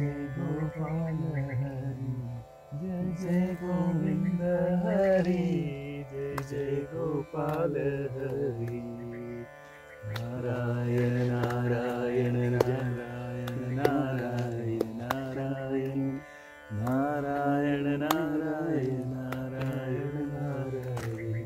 ಜಯ ಗೋಪಾಲ ಹರಿ ಜಯ ಜಯ ಗೋವಿಂದ ಹರಿ ಜಯ ಜಯ ಗೋಪಾಲ ಹರಿ ನಾರಾಯಣ ನಾರಾಯಣ ನಾರಾಯಣ ನಾರಾಯಣ ನಾರಾಯಣ ನಾರಾಯಣ ನಾರಾಯಣ ನಾರಾಯಣ ನಾರಾಯಣ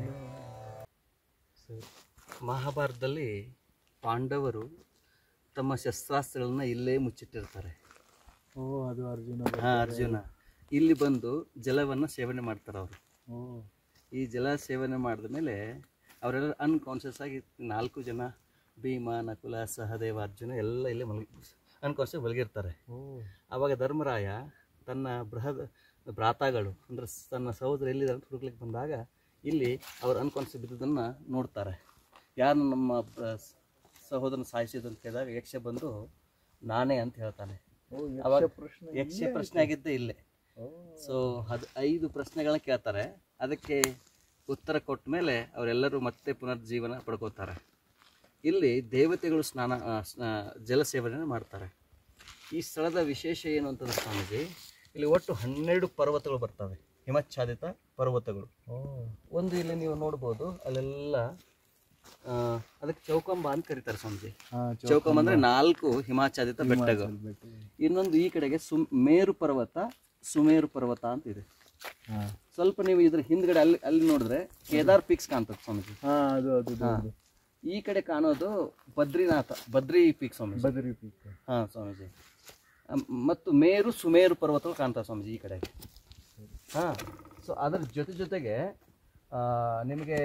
ಮಹಾಭಾರತದಲ್ಲಿ ಪಾಂಡವರು ತಮ್ಮ ಶಸ್ತ್ರಾಸ್ತ್ರಗಳನ್ನ ಇಲ್ಲೇ ಮುಚ್ಚಿಟ್ಟಿರ್ತಾರೆ ಓ ಅದು ಅರ್ಜುನ ಹಾ ಅರ್ಜುನ ಇಲ್ಲಿ ಬಂದು ಜಲವನ್ನು ಸೇವನೆ ಮಾಡ್ತಾರೆ ಅವರು ಓ ಈ ಜಲ ಸೇವನೆ ಮಾಡಿದ ಮೇಲೆ ಅವರೆಲ್ಲ ಅನ್ಕಾನ್ಷಿಯಸ್ ಆಗಿ ನಾಲ್ಕು ಜನ ಭೀಮ ನಕುಲ ಸಹದೇವ ಅರ್ಜುನ ಎಲ್ಲ ಇಲ್ಲೇ ಮಲಗಿ ಅನ್ಕಾನ್ಷಿಯಸ್ ಮಲಗಿರ್ತಾರೆ ಓ ಆವಾಗ ಧರ್ಮರಾಯ ತನ್ನ ಬೃಹತ್ ಭ್ರಾತಾಗಳು ಅಂದ್ರೆ ಸ್- ತನ್ನ ಸಹೋದರ ಎಲ್ಲಿದ್ದಾರೆ ಅಂತ ಹುಡುಕ್ಲಿಕ್ಕೆ ಬಂದಾಗ ಇಲ್ಲಿ ಅವರು ಅನ್ಕಾನ್ಷಿಯಸ್ ಬಿದ್ದದನ್ನು ನೋಡ್ತಾರೆ ಯಾರು ನಮ್ಮ ಬ- ಸಹೋದರನ ಸಾಯಿಸಿದ್ದು ಅಂತ ಕೇಳಿದಾಗ ಯಕ್ಷ ಬಂದು ನಾನೇ ಅಂತ ಹೇಳ್ತಾನೆ ಓ ಅವಾಗ ಯಕ್ಷ ಪ್ರಶ್ನೆ ಯಕ್ಷ ಪ್ರಶ್ನೆ ಆಗಿದ್ದೇ ಇಲ್ಲೇ ಓ ಸೊ ಅದು ಐದು ಪ್ರಶ್ನೆಗಳನ್ನ ಕೇಳ್ತಾರೆ ಅದಕ್ಕೆ ಉತ್ತರ ಕೊಟ್ಟ ಮೇಲೆ ಅವರೆಲ್ಲರೂ ಮತ್ತೆ ಪುನರ್ಜೀವನ ಪಡ್ಕೋತಾರೆ ಇಲ್ಲಿ ದೇವತೆಗಳು ಸ್ನಾನ ಆ, ಸ್ನಾ- ಜಲ ಸೇವನೆ ಮಾಡ್ತಾರೆ ಈ ಸ್ಥಳದ ವಿಶೇಷ ಏನು ಅಂತಂದ್ರೆ ಸ್ವಾಮೀಜಿ ಇಲ್ಲಿ ಒಟ್ಟು ಹನ್ನೆರಡು ಪರ್ವತಗಳು ಬರ್ತವೆ ಹಿಮಚ್ಛಾದಿತ ಪರ್ವತಗಳು ಓ ಒಂದು ಇಲ್ಲಿ ನೀವು ನೋಡ್ಬೋದು ಅಲ್ಲೆಲ್ಲ ಆ, ಅದಕ್ಕೆ ಚೌಕಂಬ ಅಂತ ಕರೀತಾರೆ ಸ್ವಾಮೀಜಿ ಹಾ ಚೌಕಂಬ ಅಂದ್ರೆ ನಾಲ್ಕು ಹಿಮಾಚ್ಛಾದಿತ ಬೆಟ್ಟಗಳು ಬೆಟ್ಟ ಇನ್ನೊಂದು ಈ ಕಡೆಗೆ ಸುಮ್ ಮೇರು ಪರ್ವತ ಸುಮೇರು ಪರ್ವತ ಅಂತ ಇದೆ ಹಾ ಸ್ವಲ್ಪ ನೀವು ಇದ್ರ ಹಿಂದ್ಗಡೆ ಅಲ್ಲಿ ಅಲ್ಲಿ ನೋಡಿದ್ರೆ ಕೇದಾರ್ ಪಿಕ್ಸ್ ಕಾಣ್ತದೆ ಸ್ವಾಮೀಜಿ ಹಾ ಅದು ಅದು ಅದು, ಅದು ಈ ಕಡೆ ಕಾಣೋದು ಬದ್ರಿನಾಥ ಬದ್ರಿ ಪೀಕ್ ಸ್ವಾಮೀಜಿ ಬದರಿ ಪೀಕ್ ಹಾ ಸ್ವಾಮೀಜಿ ಅಮ್, ಮತ್ತು ಮೇರು ಸುಮೇರು ಪರ್ವತಗಳು ಕಾಣ್ತಾವೆ ಸ್ವಾಮೀಜಿ ಈ ಕಡೆಗೆ ಹಾ ಸೊ ಅದರ ಜೊತೆ ಜೊತೆಗೆ ಆ, ನಿಮಗೆ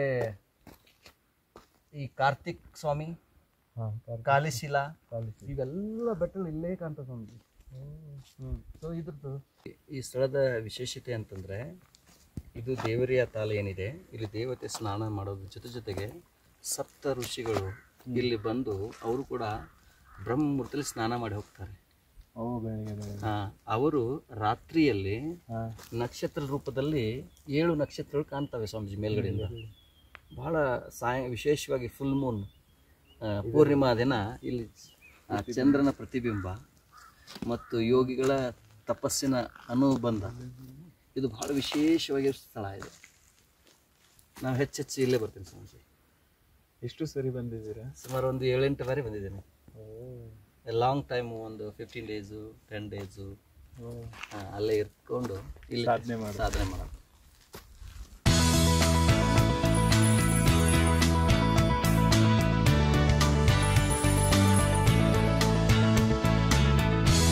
ಈ ಕಾರ್ತಿಕ್ ಸ್ವಾಮಿ ಹಾ ಕಾಲಿಶಿಲಾ ಕಾಲಿಸಿ ಇವೆಲ್ಲ ಬೆಟ್ಟಗಳು ಇಲ್ಲೇ ಕಾಣ್ತದೆ ಸ್ವಾಮೀಜಿ ಸೊ ಇದ್ರದ್ದು ಈ ಸ್ಥಳದ ವಿಶೇಷತೆ ಅಂತಂದ್ರೆ ಇದು ದೇವರಿಯ ತಾಲ ಏನಿದೆ ಇಲ್ಲಿ ದೇವತೆ ಸ್ನಾನ ಮಾಡೋದ್ರ ಜೊತೆ ಜೊತೆಗೆ ಸಪ್ತ ಋಷಿಗಳು ಇಲ್ಲಿ ಬಂದು ಅವರು ಕೂಡ ಬ್ರಹ್ಮಮೂರ್ತಲ್ಲಿ ಸ್ನಾನ ಮಾಡಿ ಹೋಗ್ತಾರೆ ಓ ಬೆಳಿಗ್ಗೆ ಬೆಳಿಗ್ಗೆ ಆ, ಅವರು ರಾತ್ರಿಯಲ್ಲಿ ಹಾ ನಕ್ಷತ್ರ ರೂಪದಲ್ಲಿ ಏಳು ನಕ್ಷತ್ರಗಳು ಕಾಣ್ತವೆ ಸ್ವಾಮೀಜಿ ಮೇಲ್ಗಡೆಯಿಂದ ಬಹಳ ಸಾಯ ವಿಶೇಷವಾಗಿ ಫುಲ್ ಮೂನ್ ಪೂರ್ಣಿಮಾ ದಿನ ಇಲ್ಲಿ ಆ ಚಂದ್ರನ ಪ್ರತಿಬಿಂಬ ಮತ್ತು ಯೋಗಿಗಳ ತಪಸ್ಸಿನ ಅನುಬಂಧ ಇದು ಬಹಳ ವಿಶೇಷವಾಗಿರೋ ಸ್ಥಳ ಇದು ನಾವು ಹೆಚ್ಚೆಚ್ಚು ಇಲ್ಲೇ ಬರ್ತೀನಿ ಸ್ವಾಮೀಜಿ ಎಷ್ಟು ಸರಿ ಬಂದಿದ್ದೀರಾ ಸುಮಾರು ಒಂದು ಏಳೆಂಟು ಬಾರಿ ಬಂದಿದ್ದೇನೆ ಓ ಲಾಂಗ್ ಟೈಮು ಒಂದು ಫಿಫ್ಟೀನ್ ಡೇಸು ಟೆನ್ ಡೇಸು ಓ ಅಲ್ಲೇ ಇರ್ಕೊಂಡು ಇಲ್ಲಿ ಸಾಧನೆ ಮಾಡಿ ಸಾಧನೆ ಮಾಡೋದು